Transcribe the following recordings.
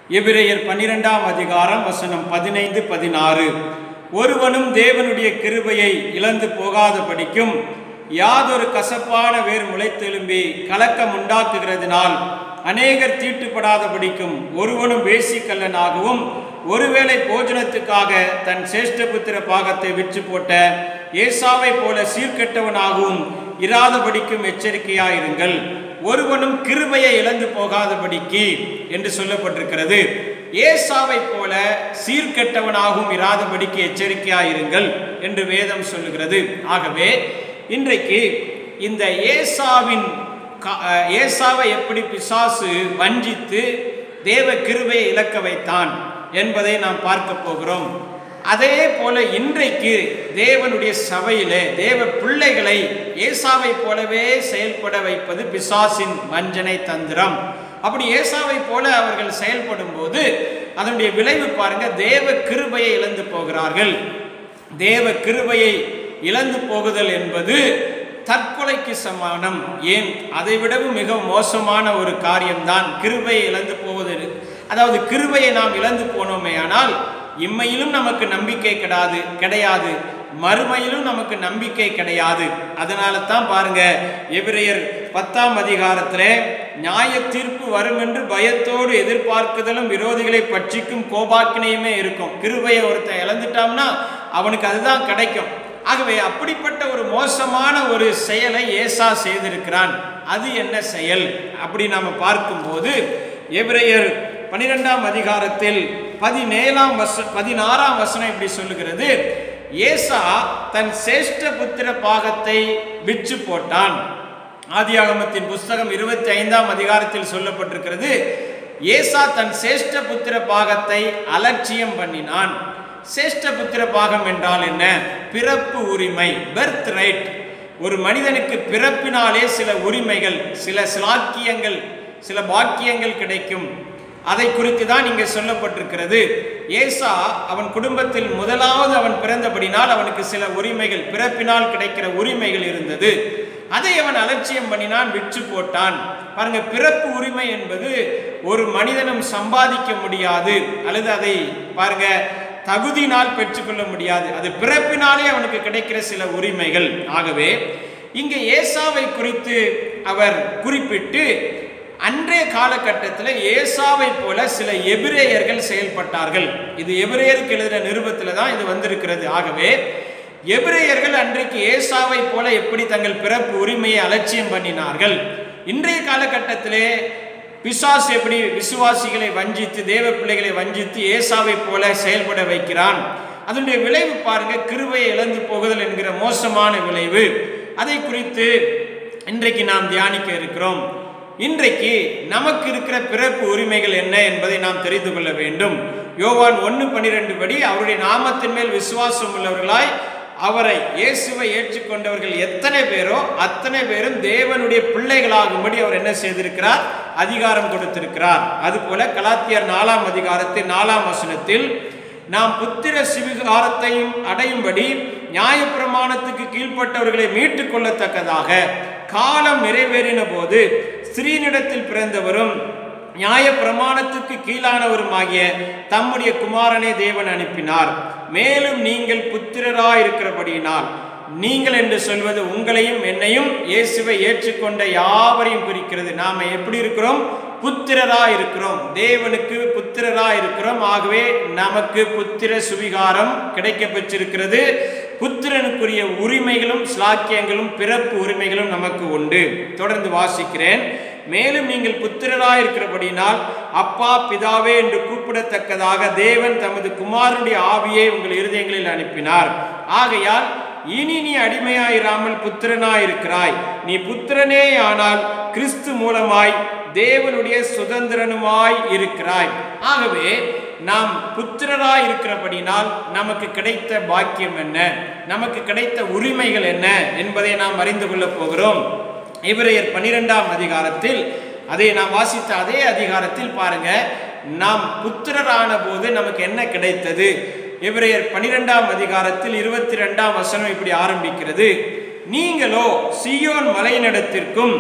எபிரேயர் பன்னிரெண்டாம் அதிகாரம் வசனம் பதினைந்து பதினாறு ஒருவனும் தேவனுடைய கிருபையை இழந்து போகாதபடிக்கும் யாதொரு கசப்பான வேர் முளைத்தெலும்பி கலக்கம் உண்டாக்குகிறதினால் அநேகர் தீட்டுப்படாதபடிக்கும் ஒருவனும் வேசிக்கல்லனாகவும் ஒருவேளை போஜனத்துக்காக தன் சேஷ்டபுத்திர பாகத்தை விற்று போட்ட ஏசாவை போல சீர்கெட்டவனாகவும் இராதபடிக்கும் எச்சரிக்கையாயிருங்கள் ஒருவனும் கிருபையை இழந்து போகாதபடிக்கு என்று சொல்லப்பட்டிருக்கிறது ஏசாவை போல சீர்கெட்டவனாகவும் இராதபடிக்கு எச்சரிக்கையாயிருங்கள் என்று வேதம் சொல்லுகிறது ஆகவே இன்றைக்கு இந்த ஏசாவின் கா- அஹ், ஏசாவை எப்படி பிசாசு வஞ்சித்து தேவ கிருபையை இழக்க வைத்தான் என்பதை நாம் பார்க்க போகிறோம் அதே போல இன்றைக்கு தேவனுடைய சபையிலே தேவ பிள்ளைகளை ஏசாவை போலவே செயல்பட வைப்பது பிசாசின் வஞ்சனை தந்திரம் அப்படி ஏசாவை போல அவர்கள் செயல்படும் போது அதனுடைய விளைவு பாருங்க தேவ கிருபையை இழந்து போகிறார்கள் தேவ கிருபையை இழந்து போகுதல் என்பது தற்கொலைக்கு சமானம் ஏன் அதை விடவும் மிக மோசமான ஒரு காரியம்தான் கிருபையை இழந்து போவது அதாவது கிருபையை நாம் இழந்து போனோமே ஆனால் இம்மையிலும் நமக்கு நம்பிக்கை கிடையாது கிடையாது மறுமையிலும் நமக்கு நம்பிக்கை கிடையாது அதனால தான் பாருங்க எபிரேயர் பத்தாம் அதிகாரத்திலே நியாய தீர்ப்பு வரும் என்று பயத்தோடு எதிர்பார்க்குதலும் விரோதிகளை பட்சிக்கும் கோபாக்கினையுமே இருக்கும் கிருபையை ஒருத்தன் இழந்துட்டான்னா அவனுக்கு அதுதான் கிடைக்கும் ஆகவே அப்படிப்பட்ட ஒரு மோசமான ஒரு செயலை ஏசா செய்திருக்கிறான் அது என்ன செயல் அப்படி நாம பார்க்கும்போது எபிரேயர் பனிரெண்டாம் அதிகாரத்தில் பதினேழாம் வச பதினாறாம் வசனம் இப்படி சொல்லுகிறது ஏசா தன் சேஷ்ட புத்திர பாகத்தை விற்று போட்டான் ஆதியாகமத்தின் புஸ்தகம் இருபத்தி ஐந்தாம் அதிகாரத்தில் சொல்லப்பட்டிருக்கிறது ஏசா தன் சேஷ்ட புத்திர பாகத்தை அலட்சியம் பண்ணினான் சேஷ்ட புத்திர பாகம் என்றால் என்ன பிறப்பு உரிமை பெர்த் ரைட் ஒரு மனிதனுக்கு பிறப்பினாலே சில உரிமைகள் சில சிலாக்கியங்கள் சில பாக்கியங்கள் கிடைக்கும் அதை குறித்து தான் இங்கே சொல்லப்பட்டிருக்கிறது ஏசா அவன் குடும்பத்தில் முதலாவது அவன் பிறந்தபடினால் அவனுக்கு சில உரிமைகள் பிறப்பினால் கிடைக்கிற உரிமைகள் இருந்தது அதை அவன் அலட்சியம் பண்ணினான் விற்று போட்டான் பாருங்க பிறப்பு உரிமை என்பது ஒரு மனிதனும் சம்பாதிக்க முடியாது அல்லது அதை பாருங்க தகுதினால் பெற்றுக்கொள்ள முடியாது அது பிறப்பினாலே அவனுக்கு கிடைக்கிற சில உரிமைகள் ஆகவே இங்கே ஏசாவை குறித்து அவர் குறிப்பிட்டு அன்றைய காலகட்டத்தில் ஏசாவை போல சில எபிரேயர்கள் செயல்பட்டார்கள் இது எபிரேயருக்கு எழுதின நிருபத்தில் தான் இது வந்திருக்கிறது ஆகவே எபிரேயர்கள் அன்றைக்கு ஏசாவை போல எப்படி தங்கள் பிறப்பு உரிமையை அலட்சியம் பண்ணினார்கள் இன்றைய காலகட்டத்திலே பிசாசு எப்படி விசுவாசிகளை வஞ்சித்து தேவ பிள்ளைகளை வஞ்சித்து ஏசாவை போல செயல்பட வைக்கிறான் அதனுடைய விளைவு பாருங்க கிருபையை இழந்து போகுதல் என்கிற மோசமான விளைவு அதை குறித்து இன்றைக்கு நாம் தியானிக்க இருக்கிறோம் இன்றைக்கு நமக்கு இருக்கிற பிறப்பு உரிமைகள் என்ன என்பதை நாம் தெரிந்து கொள்ள வேண்டும் யோவான் ஒன்று பன்னிரெண்டு படி அவருடைய நாமத்தின் மேல் விசுவாசம் உள்ளவர்களாய் அவரை இயேசுவை ஏற்றுக்கொண்டவர்கள் எத்தனை பேரோ அத்தனை பேரும் தேவனுடைய பிள்ளைகளாகும்படி அவர் என்ன செய்திருக்கிறார் அதிகாரம் கொடுத்திருக்கிறார் அதுபோல கலாத்தியர் நாலாம் அதிகாரத்தில் நாலாம் வசனத்தில் நாம் புத்திர சிவிகாரத்தையும் அடையும்படி நியாயப்பிரமாணத்துக்கு கீழ்ப்பட்டவர்களை மீட்டுக் கொள்ளத்தக்கதாக காலம் நிறைவேறின போது ஸ்திரீனிடத்தில் பிறந்தவரும் நியாய பிரமாணத்துக்கு கீழானவருமாகிய தம்முடைய குமாரனை தேவன் அனுப்பினார் மேலும் நீங்கள் புத்திரராய் இருக்கிறபடியினால் நீங்கள் என்று சொல்வது உங்களையும் என்னையும் இயேசுவை ஏற்றுக்கொண்ட யாவரையும் குறிக்கிறது நாம எப்படி இருக்கிறோம் புத்திரரா இருக்கிறோம் தேவனுக்கு புத்திரரா இருக்கிறோம் ஆகவே நமக்கு புத்திர சுவிகாரம் கிடைக்க பெற்றிருக்கிறது புத்திரனுக்குரிய உரிமைகளும் ஸ்லாக்கியங்களும் பிறப்பு உரிமைகளும் நமக்கு உண்டு தொடர்ந்து வாசிக்கிறேன் மேலும் நீங்கள் புத்திரராய் இருக்கிறபடினால் அப்பா பிதாவே என்று கூப்பிடத்தக்கதாக தேவன் தமது குமாரனுடைய ஆவியை உங்கள் இருதயங்களில் அனுப்பினார் ஆகையால் இனி நீ அடிமையாயிராமல் புத்திரனாயிருக்கிறாய் நீ புத்திரனே ஆனால் கிறிஸ்து மூலமாய் தேவனுடைய சுதந்திரனுமாய் இருக்கிறாய் ஆகவே நாம் புத்திரராய் இருக்கிறபடினால் நமக்கு கிடைத்த பாக்கியம் என்ன நமக்கு கிடைத்த உரிமைகள் என்ன என்பதை நாம் அறிந்து கொள்ளப் போகிறோம் இவரையர் பனிரெண்டாம் அதிகாரத்தில் அதை நாம் வாசித்த அதே அதிகாரத்தில் பாருங்க நாம் புத்திரரான போது நமக்கு என்ன கிடைத்தது எபிரேயர் பனிரெண்டாம் அதிகாரத்தில் இருபத்தி ரெண்டாம் வசனம் இப்படி ஆரம்பிக்கிறது நீங்களோ சியோன் மலையினிடத்திற்கும்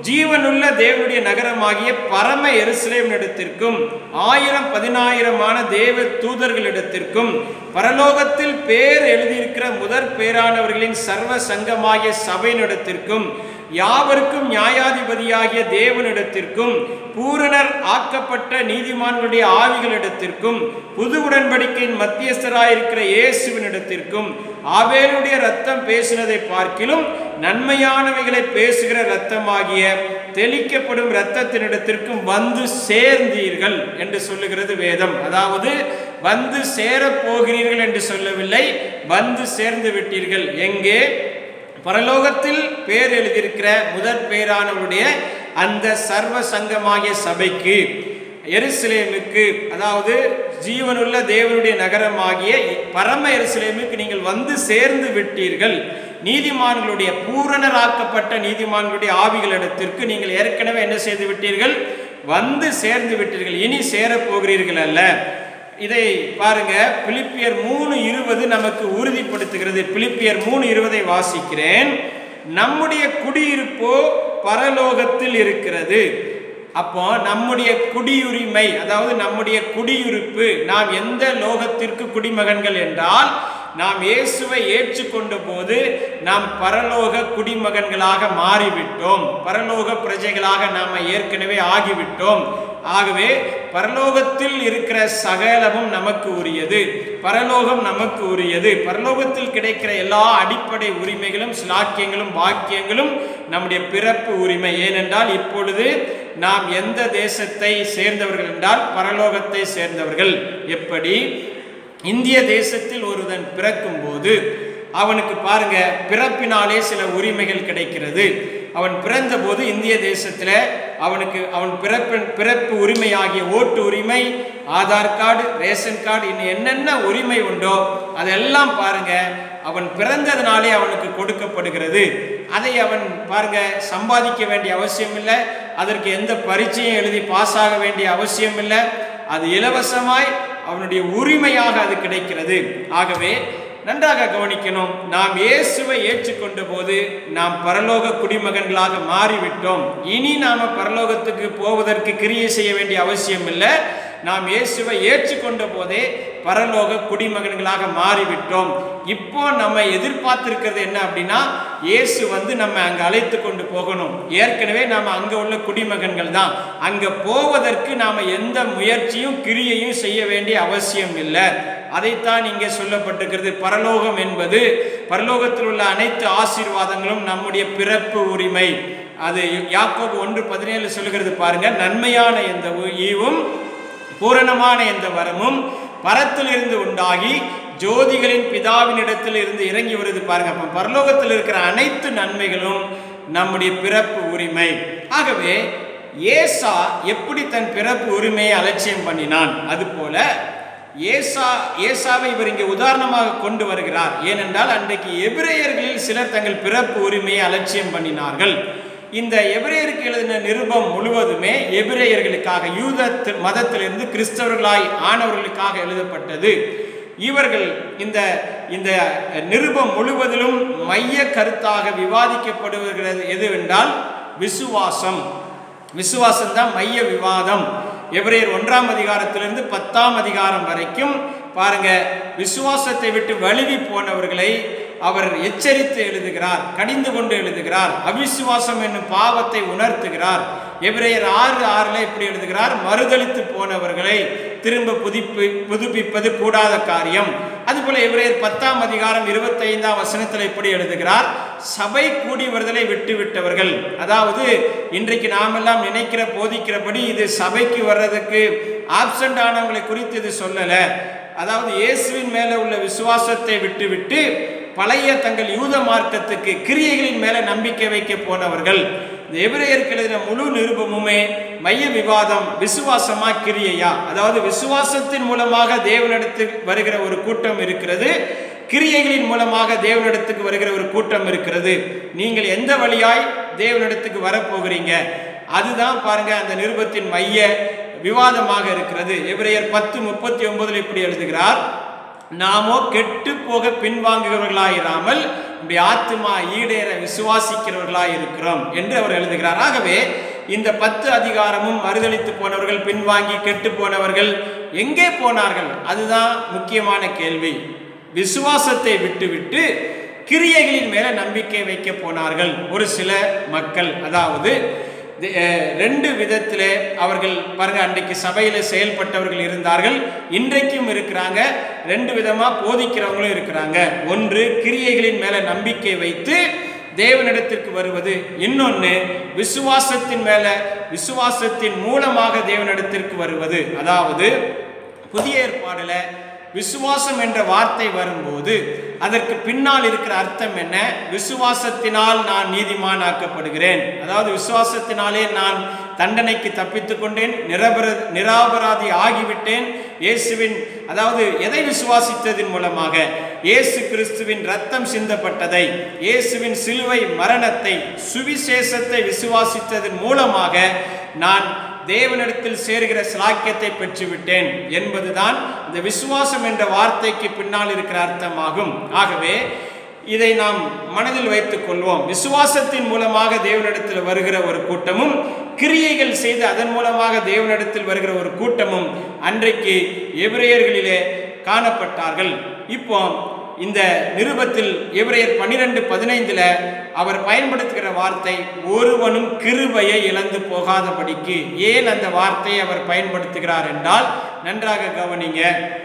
ஜீவனுள்ள தேவனுடைய நகரமாகிய பரம எருசலேமிடத்திற்கும் ஆயிரம் பதினாயிரமான தேவ தூதர்களிடத்திற்கும் பரலோகத்தில் பேர் எழுதியிருக்கிற முதற் பேரானவர்களின் சர்வ சங்கமாகிய சபையினிடத்திற்கும் யாவருக்கும் நியாயாதிபதியாகிய தேவனிடத்திற்கும் பூரணர் ஆக்கப்பட்ட நீதிமான்களுடைய ஆவிகளிடத்திற்கும் புது உடன்படிக்கையின் மத்தியஸ்தராயிருக்கிற இயேசுவினிடத்திற்கும் ஆவேலுடைய ரத்தம் பேசினதை பார்க்கிலும் நன்மையானவைகளை பேசுகிற இரத்தமாகிய தெளிக்கப்படும் இரத்தத்தினிடத்திற்கும் வந்து சேர்ந்தீர்கள் என்று சொல்லுகிறது வேதம் அதாவது வந்து சேரப் போகிறீர்கள் என்று சொல்லவில்லை வந்து சேர்ந்து விட்டீர்கள் எங்கே பரலோகத்தில் பேர் எழுதியிருக்கிற முதற் பேரானவருடைய அந்த சர்வ சங்கமாகிய சபைக்கு எருசலேமுக்கு அதாவது ஜீவனுள்ள தேவனுடைய நகரமாகிய பரம எருசலேமுக்கு நீங்கள் வந்து சேர்ந்து விட்டீர்கள் நீதிமான்களுடைய பூரணராக்கப்பட்ட நீதிமான்களுடைய ஆவிகளிடத்திற்கு நீங்கள் ஏற்கனவே என்ன செய்து விட்டீர்கள் வந்து சேர்ந்து விட்டீர்கள் இனி சேரப் போகிறீர்கள் அல்ல இதை பாருங்க பிலிப்பியர் மூணு இருபது நமக்கு உறுதிப்படுத்துகிறது பிலிப்பியர் மூணு இருபதை வாசிக்கிறேன் நம்முடைய குடியிருப்போ பரலோகத்தில் இருக்கிறது அப்போ நம்முடைய குடியுரிமை அதாவது நம்முடைய குடியிருப்பு நாம் எந்த லோகத்திற்கு குடிமகன்கள் என்றால் நாம் இயேசுவை ஏற்றுக்கொண்ட போது நாம் பரலோக குடிமகன்களாக மாறிவிட்டோம் பரலோக பிரஜைகளாக நாம் ஏற்கனவே ஆகிவிட்டோம் ஆகவே பரலோகத்தில் இருக்கிற சகலமும் நமக்கு உரியது பரலோகம் நமக்கு உரியது பரலோகத்தில் கிடைக்கிற எல்லா அடிப்படை உரிமைகளும் சிலாக்கியங்களும் பாக்கியங்களும் நம்முடைய பிறப்பு உரிமை ஏனென்றால் இப்பொழுது நாம் எந்த தேசத்தை சேர்ந்தவர்கள் என்றால் பரலோகத்தை சேர்ந்தவர்கள் எப்படி இந்திய தேசத்தில் ஒருவன் பிறக்கும் போது அவனுக்கு பாருங்க பிறப்பினாலே சில உரிமைகள் கிடைக்கிறது அவன் பிறந்தபோது இந்திய தேசத்தில் அவனுக்கு அவன் பிறப்பு பிறப்பு உரிமையாகிய ஓட்டு உரிமை ஆதார் கார்டு ரேஷன் கார்டு இன்னும் என்னென்ன உரிமை உண்டோ அதெல்லாம் பாருங்க அவன் பிறந்ததுனாலே அவனுக்கு கொடுக்கப்படுகிறது அதை அவன் பாருங்க சம்பாதிக்க வேண்டிய அவசியம் இல்லை அதற்கு எந்த பரீட்சையும் எழுதி பாஸ் ஆக வேண்டிய அவசியம் இல்லை அது இலவசமாய் அவனுடைய உரிமையாக அது கிடைக்கிறது ஆகவே நன்றாக கவனிக்கணும் நாம் இயேசுவை ஏற்றுக்கொண்ட போது நாம் பரலோக குடிமகன்களாக மாறிவிட்டோம் இனி நாம பரலோகத்துக்கு போவதற்கு கிரியை செய்ய வேண்டிய அவசியம் இல்லை நாம் இயேசுவை ஏற்றுக்கொண்ட போதே பரலோக குடிமகன்களாக மாறிவிட்டோம் இப்போ நம்ம எதிர்பார்த்திருக்கிறது என்ன அப்படின்னா இயேசு வந்து நம்ம அங்க அழைத்து கொண்டு போகணும் ஏற்கனவே நாம அங்க உள்ள குடிமகன்கள் தான் அங்க போவதற்கு நாம எந்த முயற்சியும் கிரியையும் செய்ய வேண்டிய அவசியம் இல்லை அதைத்தான் இங்கே சொல்லப்பட்டிருக்கிறது பரலோகம் என்பது பரலோகத்தில் உள்ள அனைத்து ஆசீர்வாதங்களும் நம்முடைய பிறப்பு உரிமை அது யாக்கோபு ஒன்று பதினேழு சொல்லுகிறது பாருங்க நன்மையான எந்த ஈவும் பூரணமான எந்த வரமும் பரத்திலிருந்து உண்டாகி ஜோதிகளின் பிதாவினிடத்தில் இருந்து இறங்கி வருது பாருங்க அப்ப பரலோகத்தில் இருக்கிற அனைத்து நன்மைகளும் நம்முடைய பிறப்பு உரிமை ஆகவே ஏசா எப்படி தன் பிறப்பு உரிமையை அலட்சியம் பண்ணினான் அதுபோல ஏசா ஏசாவை இவர் இங்கே உதாரணமாக கொண்டு வருகிறார் ஏனென்றால் அன்றைக்கு எபிரேயர்களில் சிலர் தங்கள் பிறப்பு உரிமையை அலட்சியம் பண்ணினார்கள் இந்த எபிரேயருக்கு எழுதின நிருபம் முழுவதுமே எபிரேயர்களுக்காக யூத மதத்திலிருந்து கிறிஸ்தவர்களாய் ஆனவர்களுக்காக எழுதப்பட்டது இவர்கள் இந்த இந்த நிருபம் முழுவதிலும் மைய கருத்தாக விவாதிக்கப்படுகிறது எதுவென்றால் விசுவாசம் விசுவாசம் தான் மைய விவாதம் எபிரேயர் ஒன்றாம் அதிகாரத்திலிருந்து பத்தாம் அதிகாரம் வரைக்கும் பாருங்க விசுவாசத்தை விட்டு வழுவி போனவர்களை அவர் எச்சரித்து எழுதுகிறார் கடிந்து கொண்டு எழுதுகிறார் அவிசுவாசம் என்னும் பாவத்தை உணர்த்துகிறார் எபிரேயர் ஆறு ஆறுல இப்படி எழுதுகிறார் மறுதளித்து போனவர்களை திரும்ப புதுப்பி புதுப்பிப்பது கூடாத காரியம் அதுபோல எபிரேயர் பத்தாம் அதிகாரம் இருபத்தைந்தாம் வசனத்தில் இப்படி எழுதுகிறார் சபை கூடி வருதலை விட்டு விட்டவர்கள் அதாவது இன்றைக்கு நாமெல்லாம் நினைக்கிற போதிக்கிறபடி இது சபைக்கு வர்றதுக்கு ஆப்சண்ட் ஆனவங்களை குறித்து இது சொல்லலை அதாவது இயேசுவின் மேலே உள்ள விசுவாசத்தை விட்டுவிட்டு பழைய தங்கள் யூத மார்க்கத்துக்கு கிரியைகளின் மேல நம்பிக்கை வைக்க போனவர்கள் இந்த எபிரேயருக்கு எழுதின முழு நிருபமுமே மைய விவாதம் விசுவாசமா கிரியையா அதாவது விசுவாசத்தின் மூலமாக தேவனிடத்துக்கு வருகிற ஒரு கூட்டம் இருக்கிறது கிரியைகளின் மூலமாக தேவனிடத்துக்கு வருகிற ஒரு கூட்டம் இருக்கிறது நீங்கள் எந்த வழியாய் தேவனிடத்துக்கு வரப்போகிறீங்க அதுதான் பாருங்க அந்த நிருபத்தின் மைய விவாதமாக இருக்கிறது எபிரேயர் பத்து முப்பத்தி ஒன்பதுல இப்படி எழுதுகிறார் நாமோ கெட்டு போக பின்வாங்குகிறவர்களாயிராமல் நம்முடைய ஆத்மா ஈடேற விசுவாசிக்கிறவர்களாய் இருக்கிறோம் என்று அவர் எழுதுகிறார் ஆகவே இந்த பத்து அதிகாரமும் மறுதளித்து போனவர்கள் பின்வாங்கி கெட்டு போனவர்கள் எங்கே போனார்கள் அதுதான் முக்கியமான கேள்வி விசுவாசத்தை விட்டுவிட்டு கிரியைகளின் மேல நம்பிக்கை வைக்க போனார்கள் ஒரு சில மக்கள் அதாவது தி- அஹ், ரெண்டு விதத்திலே அவர்கள் பாருங்க அன்றைக்கு சபையில செயல்பட்டவர்கள் இருந்தார்கள் இன்றைக்கும் இருக்கிறாங்க ரெண்டு விதமா போதிக்கிறவங்களும் இருக்கிறாங்க ஒன்று கிரியைகளின் மேல நம்பிக்கை வைத்து தேவனிடத்திற்கு வருவது இன்னொன்று விசுவாசத்தின் மேல விசுவாசத்தின் மூலமாக தேவனிடத்திற்கு வருவது அதாவது புதிய ஏற்பாடுல விசுவாசம் என்ற வார்த்தை வரும்போது அதற்கு பின்னால் இருக்கிற அர்த்தம் என்ன விசுவாசத்தினால் நான் நீதிமானாக்கப்படுகிறேன் அதாவது விசுவாசத்தினாலே நான் தண்டனைக்கு தப்பித்துக் கொண்டேன் நிரபர நிராபராதி ஆகிவிட்டேன் இயேசுவின் அதாவது எதை விசுவாசித்ததின் மூலமாக இயேசு கிறிஸ்துவின் ரத்தம் சிந்தப்பட்டதை இயேசுவின் சிலுவை மரணத்தை சுவிசேஷத்தை விசுவாசித்ததன் மூலமாக நான் தேவனிடத்தில் சேருகிற சிலாக்கியத்தை பெற்றுவிட்டேன் என்பதுதான் இந்த விசுவாசம் என்ற வார்த்தைக்கு பின்னால் இருக்கிற அர்த்தமாகும் ஆகவே இதை நாம் மனதில் வைத்துக் கொள்வோம் விசுவாசத்தின் மூலமாக தேவனிடத்தில் வருகிற ஒரு கூட்டமும் கிரியைகள் செய்து அதன் மூலமாக தேவனிடத்தில் வருகிற ஒரு கூட்டமும் அன்றைக்கு எபிரேயர்களிலே காணப்பட்டார்கள் இப்போ இந்த நிருபத்தில் எபிரேயர் பன்னிரெண்டு பதினைந்துல அவர் பயன்படுத்துகிற வார்த்தை ஒருவனும் கிருபையை இழந்து போகாதபடிக்கு ஏன் அந்த வார்த்தையை அவர் பயன்படுத்துகிறார் என்றால் நன்றாக கவனிங்க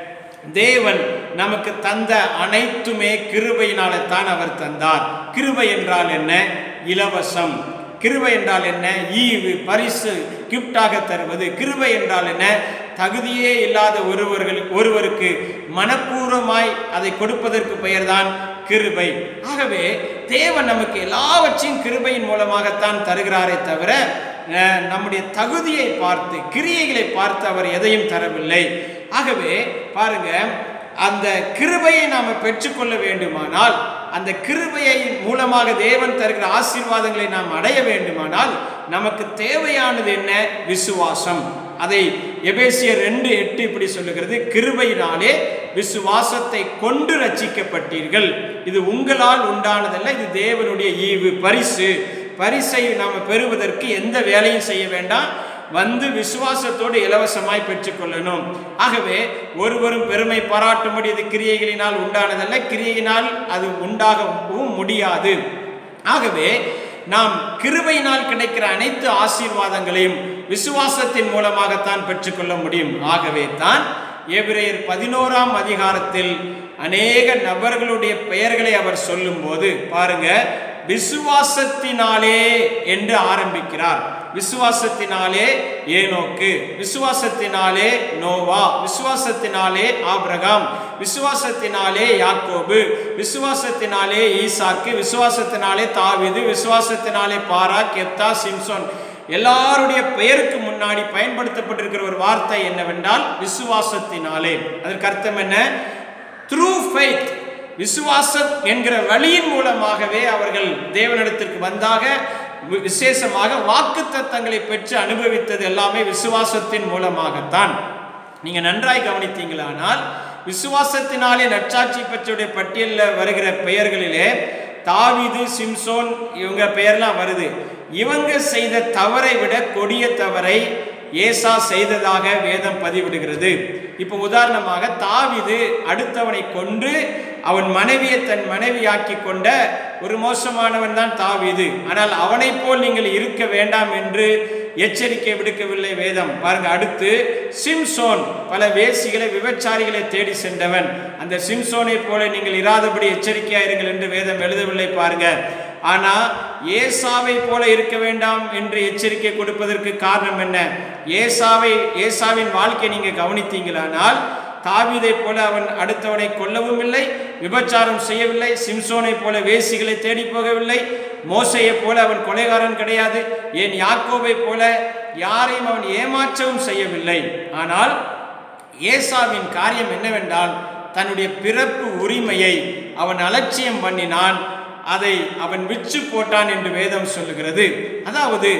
தேவன் நமக்கு தந்த அனைத்துமே கிருபையினால தான் அவர் தந்தார் கிருபை என்றால் என்ன இலவசம் கிருபை என்றால் என்ன ஈவு பரிசு கிஃப்டாக தருவது கிருபை என்றால் என்ன தகுதியே இல்லாத ஒருவர்கள் ஒருவருக்கு மனப்பூர்வமாய் அதை கொடுப்பதற்கு பெயர்தான் கிருபை ஆகவே தேவன் நமக்கு எல்லாவற்றையும் கிருபையின் மூலமாகத்தான் தருகிறாரே தவிர அஹ், நம்முடைய தகுதியை பார்த்து கிரியைகளை பார்த்து அவர் எதையும் தரவில்லை ஆகவே பாருங்க அந்த கிருபையை நாம் பெற்றுக்கொள்ள வேண்டுமானால் அந்த கிருபையை மூலமாக தேவன் தருகிற ஆசீர்வாதங்களை நாம் அடைய வேண்டுமானால் நமக்கு தேவையானது என்ன விசுவாசம் அதை எபேசியர் ரெண்டு எட்டு இப்படி சொல்லுகிறது கிருபையினாலே விசுவாசத்தை கொண்டு ரட்சிக்கப்பட்டீர்கள் இது உங்களால் உண்டானதல்ல இது தேவனுடைய ஈவு பரிசு பரிசை நாம் பெறுவதற்கு எந்த வேலையும் செய்ய வேண்டாம் வந்து விசுவாசத்தோடு இலவசமாய் பெற்றுக்கொள்ளணும் ஆகவே ஒருவரும் பெருமை பாராட்டும்படி இது கிரியைகளினால் உண்டானதல்ல கிரியையினால் அது உண்டாகவும் முடியாது ஆகவே நாம் கிருபையினால் கிடைக்கிற அனைத்து ஆசீர்வாதங்களையும் விசுவாசத்தின் மூலமாகத்தான் பெற்றுக்கொள்ள முடியும் ஆகவே தான் எபிரேயர் பதினோராம் அதிகாரத்தில் அநேக நபர்களுடைய பெயர்களை அவர் சொல்லும்போது பாருங்க விசுவாசத்தினாலே என்று ஆரம்பிக்கிறார் விசுவாசத்தினாலே ஏனோக்கு விசுவாசத்தினாலே நோவா விசுவாசத்தினாலே ஆபிரகாம் விசுவாசத்தினாலே யாக்கோபு விசுவாசத்தினாலே ஈசாக்கு விசுவாசத்தினாலே தாவீது விசுவாசத்தினாலே பாரா கெப்தா சிம்சோன் எல்லாருடைய பெயருக்கு முன்னாடி பயன்படுத்தப்பட்டிருக்கிற ஒரு வார்த்தை என்னவென்றால் விசுவாசத்தினாலே அதற்கு அர்த்தம் என்ன த்ரூ ஃபெய்த் விசுவாசம் என்கிற வழியின் மூலமாகவே அவர்கள் தேவனிடத்திற்கு வந்தாக வி- விசேஷமாக வாக்கு தத்தங்களை பெற்று அனுபவித்தது எல்லாமே விசுவாசத்தின் மூலமாகத்தான் நீங்க நன்றாய் கவனித்தீங்களானால் விசுவாசத்தினாலே நற்சாட்சி பெற்றோருடைய பட்டியலில் வருகிற பெயர்களிலே தாவீது சிம்சோன் இவங்க பெயர்லாம் வருது இவங்க செய்த தவறை விட கொடிய தவறை ஏசா செய்ததாக வேதம் பதிவிடுகிறது இப்போ உதாரணமாக தாவீது அடுத்தவனை கொன்று அவன் மனைவியை தன் மனைவியாக்கி கொண்ட ஒரு மோசமானவன் தான் தாவீது ஆனால் அவனைப் போல் நீங்கள் இருக்க வேண்டாம் என்று எச்சரிக்கை விடுக்கவில்லை வேதம் பாருங்க அடுத்து சிம்சோன் பல வேசிகளை விபச்சாரிகளை தேடி சென்றவன் அந்த சிம்சோனை போல நீங்கள் இராதபடி எச்சரிக்கையா இருங்கள் என்று வேதம் எழுதவில்லை பாருங்க ஆனா ஏசாவை போல இருக்க வேண்டாம் என்று எச்சரிக்கை கொடுப்பதற்கு காரணம் என்ன ஏசாவை ஏசாவின் வாழ்க்கை நீங்க கவனித்தீங்களானால் தாவீதை போல அவன் அடுத்தவனை கொல்லவும் இல்லை விபச்சாரம் செய்யவில்லை சிம்சோனை போல வேசிகளை தேடி போகவில்லை மோசையைப் போல அவன் கொலைகாரன் கிடையாது ஏன் யாக்கோபை போல யாரையும் அவன் ஏமாற்றவும் செய்யவில்லை ஆனால் ஏசாவின் காரியம் என்னவென்றால் தன்னுடைய பிறப்பு உரிமையை அவன் அலட்சியம் பண்ணினான் அதை அவன் விற்று போட்டான் என்று வேதம் சொல்லுகிறது அதாவது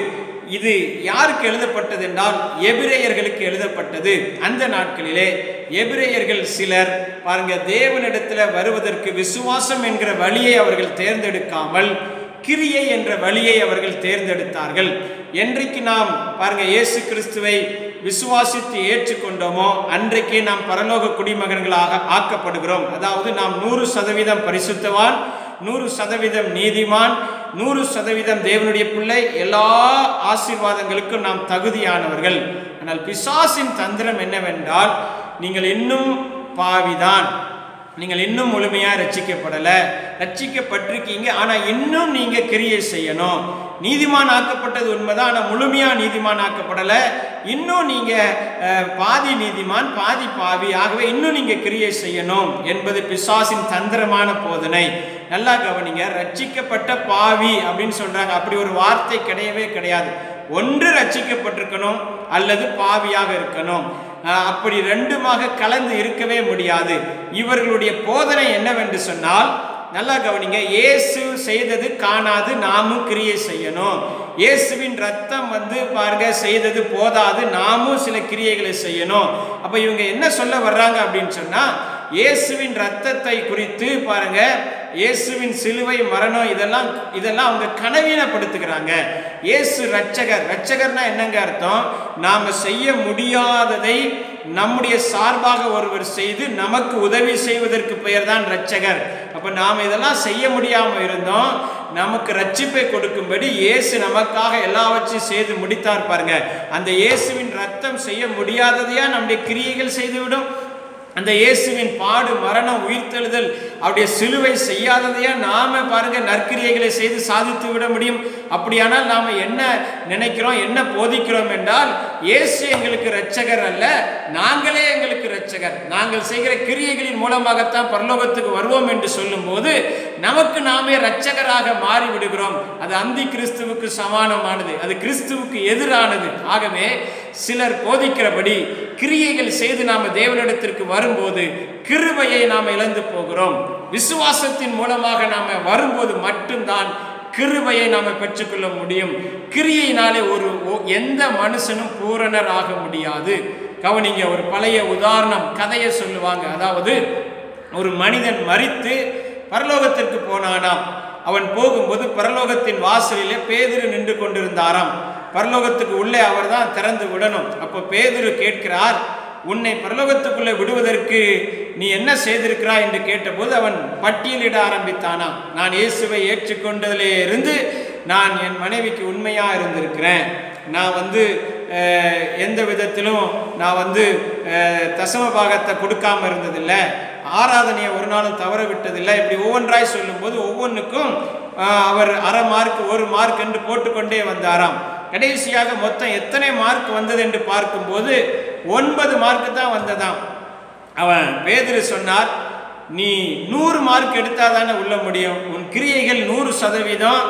இது யாருக்கு எழுதப்பட்டது என்றால் எபிரேயர்களுக்கு எழுதப்பட்டது அந்த நாட்களிலே எபிரேயர்கள் சிலர் பாருங்க தேவனிடத்துல வருவதற்கு விசுவாசம் என்கிற வழியை அவர்கள் தேர்ந்தெடுக்காமல் கிரியை என்ற வழியை அவர்கள் தேர்ந்தெடுத்தார்கள் என்றைக்கு நாம் பாருங்க இயேசு கிறிஸ்துவை விசுவாசித்து ஏற்றுக்கொண்டோமோ அன்றைக்கே நாம் பரலோக குடிமகன்களாக ஆக்கப்படுகிறோம் அதாவது நாம் நூறு சதவீதம் பரிசுத்தவான் நூறு சதவீதம் நீதிமான் நூறு சதவீதம் தேவனுடைய பிள்ளை எல்லா ஆசீர்வாதங்களுக்கும் நாம் தகுதியானவர்கள் ஆனால் பிசாசின் தந்திரம் என்னவென்றால் நீங்கள் இன்னும் பாவிதான் நீங்கள் இன்னும் முழுமையாக ரட்சிக்கப்படலை ரட்சிக்கப்பட்டிருக்கீங்க ஆனால் இன்னும் நீங்கள் கிரியை செய்யணும் நீதிமான் ஆக்கப்பட்டது உண்மைதான் ஆனால் முழுமையாக நீதிமான் ஆக்கப்படலை இன்னும் நீங்கள் பாதி நீதிமான் பாதி பாவி ஆகவே இன்னும் நீங்கள் கிரியை செய்யணும் என்பது பிசாசின் தந்திரமான போதனை நல்லா கவனிங்க ரட்சிக்கப்பட்ட பாவி அப்படின்னு சொல்றாங்க அப்படி ஒரு வார்த்தை கிடையவே கிடையாது ஒன்று ரட்சிக்கப்பட்டிருக்கணும் அல்லது பாவியாக இருக்கணும் அஹ் அப்படி ரெண்டுமாக கலந்து இருக்கவே முடியாது இவர்களுடைய போதனை என்னவென்று சொன்னால் நல்லா கவனிங்க இயேசு செய்தது காணாது நாமும் கிரியை செய்யணும் இயேசுவின் ரத்தம் வந்து பாருங்க செய்தது போதாது நாமும் சில கிரியைகளை செய்யணும் அப்ப இவங்க என்ன சொல்ல வர்றாங்க அப்படின்னு சொன்னா இயேசுவின் ரத்தத்தை குறித்து பாருங்க இயேசுவின் சிலுவை மரணம் இதெல்லாம் இதெல்லாம் அவங்க கனவீனப்படுத்துகிறாங்க இயேசு ரட்சகர் ரட்சகர்னா என்னங்க அர்த்தம் நாம செய்ய முடியாததை நம்முடைய சார்பாக ஒருவர் செய்து நமக்கு உதவி செய்வதற்கு பெயர் தான் ரட்சகர் அப்ப நாம் இதெல்லாம் செய்ய முடியாம இருந்தோம் நமக்கு ரட்சிப்பை கொடுக்கும்படி இயேசு நமக்காக எல்லாவற்றையும் செய்து முடித்தார் பாருங்க அந்த இயேசுவின் ரத்தம் செய்ய முடியாததையா நம்முடைய கிரியைகள் செய்துவிடும் அந்த இயேசுவின் பாடு மரணம் உயிர்த்தெழுதல் அவருடைய சிலுவை செய்யாததையா நாம பாருங்க நற்கிரியைகளை செய்து சாதித்து விட முடியும் அப்படியானால் நாம என்ன நினைக்கிறோம் என்ன போதிக்கிறோம் என்றால் இயேசு எங்களுக்கு இரட்சகர் அல்ல நாங்களே எங்களுக்கு இரட்சகர் நாங்கள் செய்கிற கிரியைகளின் மூலமாகத்தான் பரலோகத்துக்கு வருவோம் என்று சொல்லும்போது நமக்கு நாமே இரட்சகராக மாறி விடுகிறோம் அது அந்தி கிறிஸ்துவுக்கு சமானமானது அது கிறிஸ்துவுக்கு எதிரானது ஆகவே சிலர் போதிக்கிறபடி கிரியைகள் செய்து நாம தேவனிடத்திற்கு வரும்போது கிருபையை நாம் இழந்து போகிறோம் விசுவாசத்தின் மூலமாக நாம வரும்போது மட்டும்தான் கிருபையை நாம பெற்றுக்கொள்ள முடியும் கிரியையினாலே ஒரு ஒ- எந்த மனுஷனும் பூரணர் ஆக முடியாது கவனிங்க ஒரு பழைய உதாரணம் கதையை சொல்லுவாங்க அதாவது ஒரு மனிதன் மரித்து பரலோகத்திற்கு போனானாம் அவன் போகும்போது பரலோகத்தின் வாசலிலே பேதுரு நின்று கொண்டிருந்தாராம் பரலோகத்துக்கு உள்ளே அவர்தான் திறந்து விடணும் அப்போ பேதுரு கேட்கிறார் உன்னை பரலோகத்துக்குள்ளே விடுவதற்கு நீ என்ன செய்திருக்கிறாய் என்று கேட்டபோது அவன் பட்டியலிட ஆரம்பித்தானாம் நான் இயேசுவை ஏற்றுக்கொண்டதிலே இருந்து நான் என் மனைவிக்கு உண்மையா இருந்திருக்கிறேன் நான் வந்து அஹ், எந்த விதத்திலும் நான் வந்து அஹ், தசம பாகத்தை கொடுக்காம இருந்ததில்லை ஆராதனையை ஒரு நாளும் தவற விட்டதில்லை இப்படி ஒவ்வொன்றாய் சொல்லும்போது ஒவ்வொன்றுக்கும் ஆஹ், அவர் அரை மார்க் ஒரு மார்க் என்று போட்டுக்கொண்டே வந்தாராம் கடைசியாக மொத்தம் எத்தனை மார்க் வந்தது என்று பார்க்கும்போது ஒன்பது மார்க் தான் வந்ததாம் அவன் பேதுரு சொன்னார் நீ நூறு மார்க் எடுத்தால் தானே உள்ள முடியும் உன் கிரியைகள் நூறு சதவீதம்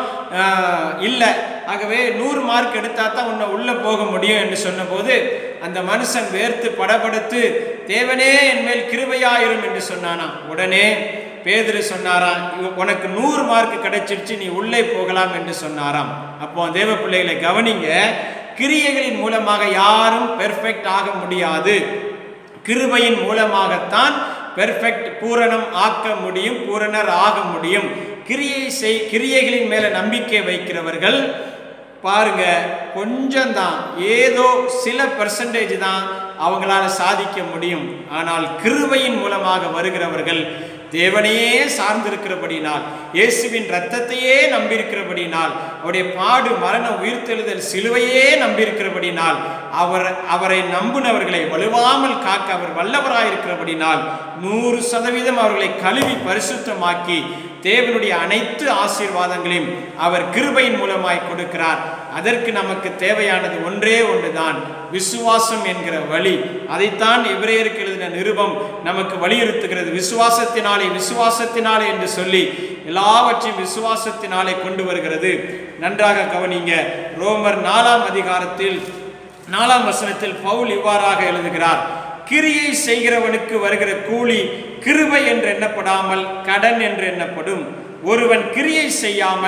இல்லை ஆகவே நூறு மார்க் எடுத்தால் தான் உன்னை உள்ளே போக முடியும் என்று சொன்னபோது அந்த மனுஷன் வேர்த்து படபடுத்து தேவனே என் மேல் கிருபையாயிரும் என்று சொன்னானாம் உடனே பேதுரு சொன்னாராம் "இவ- உனக்கு நூறு மார்க் கிடைச்சிருச்சு நீ உள்ளே போகலாம் என்று சொன்னாராம் அப்போ தேவ பிள்ளைகளை கவனிங்க கிரியைகளின் மூலமாக யாரும் பெர்ஃபெக்ட் ஆக முடியாது கிருபையின் மூலமாகத்தான் பெர்ஃபெக்ட் பூரணம் ஆக்க முடியும் பூரணர் ஆக முடியும் கிரியை செய் கிரியைகளின் மேல நம்பிக்கை வைக்கிறவர்கள் பாருங்க கொஞ்சம் தான் ஏதோ சில பெர்சன்டேஜ் தான் அவங்களால சாதிக்க முடியும் ஆனால் கிருபையின் மூலமாக வருகிறவர்கள் தேவனையே சார்ந்திருக்கிறபடினால் இயேசுவின் இரத்தத்தையே நம்பியிருக்கிறபடினால் அவருடைய பாடு மரண உயிர்த்தெழுதல் சிலுவையே நம்பியிருக்கிறபடினால் அவர் அவரை நம்புனவர்களை வலுவாமல் காக்க அவர் வல்லவராயிருக்கிறபடினால் நூறு சதவீதம் அவர்களை கழுவி பரிசுத்தமாக்கி தேவனுடைய அனைத்து ஆசீர்வாதங்களையும் அவர் கிருபையின் மூலமாய் கொடுக்கிறார் அதற்கு நமக்கு தேவையானது ஒன்றே ஒன்றுதான் விசுவாசம் என்கிற வழி அதைத்தான் எபிரேயருக்கு எழுதின நிருபம் நமக்கு வலியுறுத்துகிறது விசுவாசத்தினாலே விசுவாசத்தினாலே என்று சொல்லி எல்லாவற்றையும் விசுவாசத்தினாலே கொண்டு வருகிறது நன்றாக கவனிங்க ரோமர் நாலாம் அதிகாரத்தில் நாலாம் வசனத்தில் பவுல் இவ்வாறாக எழுதுகிறார் கிரியை செய்கிறவனுக்கு வருகிற கூலி கிருபை என்று எண்ணப்படாமல் கடன் என்று எண்ணப்படும் ஒருவன் கிரியை செய்யாமல்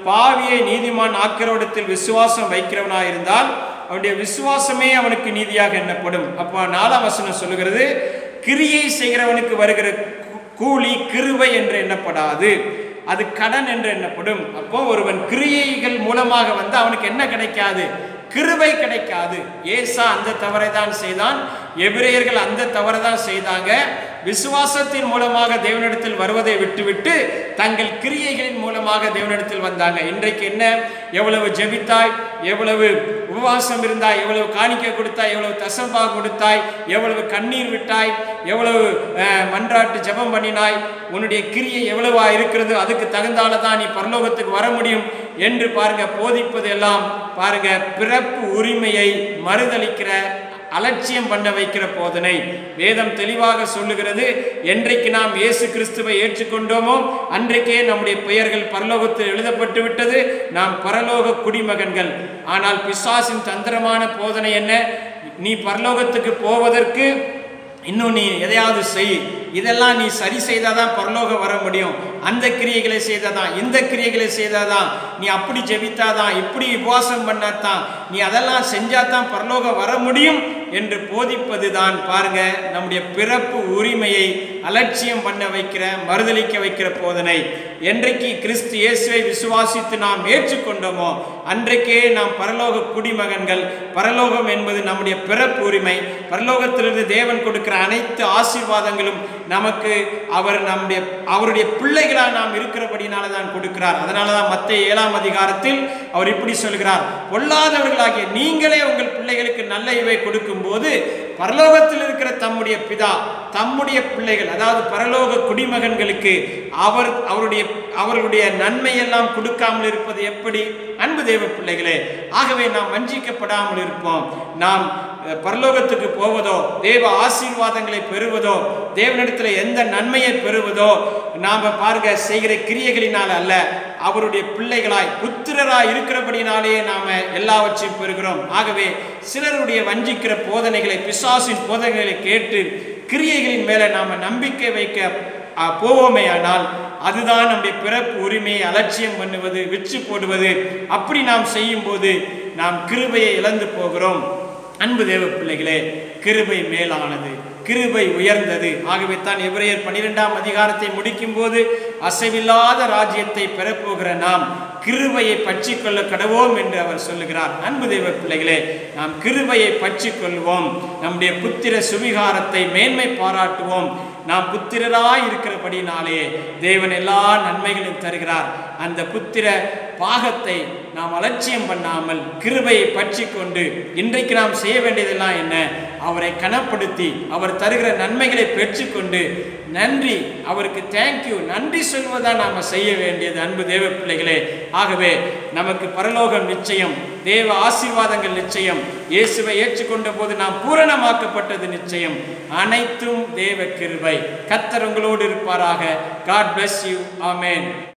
பாவியை நீதிமான் ஆக்கிறோடத்தில் விசுவாசம் வைக்கிறவனாயிருந்தால் அவனுடைய விசுவாசமே அவனுக்கு நீதியாக எண்ணப்படும் அப்போ நாலாம் வசனம் சொல்லுகிறது கிரியை செய்கிறவனுக்கு வருகிற கூ- கூலி கிருபை என்று எண்ணப்படாது அது கடன் என்று எண்ணப்படும் அப்போ ஒருவன் கிரியைகள் மூலமாக வந்து அவனுக்கு என்ன கிடைக்காது கிருபை கிடைக்காது ஏசா அந்த தவறை தான் செய்தான் எபிரேயர்கள் அந்த தவறை தான் செய்தாங்க விசுவாசத்தின் மூலமாக தேவனிடத்தில் வருவதை விட்டுவிட்டு தங்கள் கிரியைகளின் மூலமாக தேவனிடத்தில் வந்தாங்க இன்றைக்கு என்ன எவ்வளவு ஜெபித்தாய் எவ்வளவு உபவாசம் இருந்தாய் எவ்வளவு காணிக்கை கொடுத்தாய் எவ்வளவு தசம்பா கொடுத்தாய் எவ்வளவு கண்ணீர் விட்டாய் எவ்வளவு அஹ், மன்றாட்டு ஜெபம் பண்ணினாய் உன்னுடைய கிரியை எவ்வளவா இருக்கிறது அதுக்கு தகுந்தால தான் நீ பரலோகத்துக்கு வர முடியும் என்று பாருங்க போதிப்பது எல்லாம் பாருங்க பிறப்பு உரிமையை மறுதளிக்கிற அலட்சியம் பண்ண வைக்கிற போதனை வேதம் தெளிவாக சொல்லுகிறது என்றைக்கு நாம் இயேசு கிறிஸ்துவை ஏற்றுக்கொண்டோமோ அன்றைக்கே நம்முடைய பெயர்கள் பரலோகத்தில் எழுதப்பட்டு விட்டது நாம் பரலோக குடிமகன்கள் ஆனால் பிசாசின் தந்திரமான போதனை என்ன நீ பரலோகத்துக்கு போவதற்கு இன்னும் நீ எதையாவது செய் இதெல்லாம் நீ சரி செய்தாதான் பரலோகம் வர முடியும் அந்த கிரியைகளை செய்தாதான் இந்த கிரியைகளை செய்தாதான் நீ அப்படி ஜெபித்தாதான் இப்படி உபவாசம் பண்ணாதான் நீ அதெல்லாம் செஞ்சாதான் பரலோகம் வர முடியும் என்று போதிப்பது தான் பாருங்க நம்முடைய பிறப்பு உரிமையை அலட்சியம் பண்ண வைக்கிற மறுதலிக்க வைக்கிற போதனை என்றைக்கு கிறிஸ்து இயேசுவை விசுவாசித்து நாம் ஏற்றுக்கொண்டோமோ அன்றைக்கே நாம் பரலோக குடிமகன்கள் பரலோகம் என்பது நம்முடைய பிறப்பு உரிமை பரலோகத்திலிருந்து தேவன் கொடுக்கிற அனைத்து ஆசீர்வாதங்களும் நமக்கு அவர் நம்முடைய அவருடைய பிள்ளைகளா நாம் இருக்கிறபடினால தான் கொடுக்கிறார் அதனால தான் மத்திய ஏழாம் அதிகாரத்தில் அவர் இப்படி சொல்கிறார் பொல்லாதவர்களாகிய நீங்களே உங்கள் பிள்ளைகளுக்கு நல்ல இவை கொடுக்கும்போது பரலோகத்தில் இருக்கிற தம்முடைய பிதா தம்முடைய பிள்ளைகள் அதாவது பரலோக குடிமகன்களுக்கு அவர் அவருடைய அவர்களுடைய நன்மையெல்லாம் கொடுக்காமல் இருப்பது எப்படி அன்பு தேவ பிள்ளைகளே ஆகவே நாம் வஞ்சிக்கப்படாமல் இருப்போம் நாம் அஹ், பரலோகத்துக்கு போவதோ தேவ ஆசீர்வாதங்களை பெறுவதோ தேவனிடத்தில் எந்த நன்மையை பெறுவதோ நாம பாருங்க செய்கிற கிரியைகளினால் அல்ல அவருடைய பிள்ளைகளாய் புத்திரராய் இருக்கிறபடினாலே நாம எல்லாவற்றையும் பெறுகிறோம் ஆகவே சிலருடைய வஞ்சிக்கிற போதனைகளை பிசாசின் போதனைகளை கேட்டு கிரியைகளின் மேல நாம நம்பிக்கை வைக்க அ, போவோமேயானால் அதுதான் நம்முடைய பிறப்பு உரிமையை அலட்சியம் பண்ணுவது விற்று போடுவது அப்படி நாம் செய்யும்போது நாம் கிருபையை இழந்து போகிறோம் அன்பு தேவ பிள்ளைகளே கிருபை மேலானது கிருபை உயர்ந்தது ஆகவே தான் எபிரேயர் பன்னிரெண்டாம் அதிகாரத்தை முடிக்கும் போது அசைவில்லாத ராஜ்யத்தை பெறப்போகிற நாம் கிருபையை பற்றிக்கொள்ள கடவோம் என்று அவர் சொல்லுகிறார் அன்பு தெய்வ பிள்ளைகளே நாம் கிருபையை பற்றிக்கொள்வோம் நம்முடைய புத்திர சுவிகாரத்தை மேன்மை பாராட்டுவோம் நாம் புத்திரராய் இருக்கிறபடினாலே தேவன் எல்லா நன்மைகளையும் தருகிறார் அந்த புத்திர பாகத்தை நாம் அலட்சியம் பண்ணாமல் கிருபையை பற்றி கொண்டு இன்றைக்கு நாம் செய்ய வேண்டியதெல்லாம் என்ன அவரை கனப்படுத்தி அவர் தருகிற நன்மைகளை பெற்றுக்கொண்டு நன்றி அவருக்கு தேங்க்யூ நன்றி சொல்வதா நாம செய்ய வேண்டியது அன்பு தேவ பிள்ளைகளே ஆகவே நமக்கு பரலோகம் நிச்சயம் தேவ ஆசீர்வாதங்கள் நிச்சயம் இயேசுவை ஏற்றுக்கொண்ட போது நாம் பூரணமாக்கப்பட்டது நிச்சயம் அனைத்தும் தேவ கிருபை கத்தர் உங்களோடு இருப்பாராக காட் bless யூ ஆமென்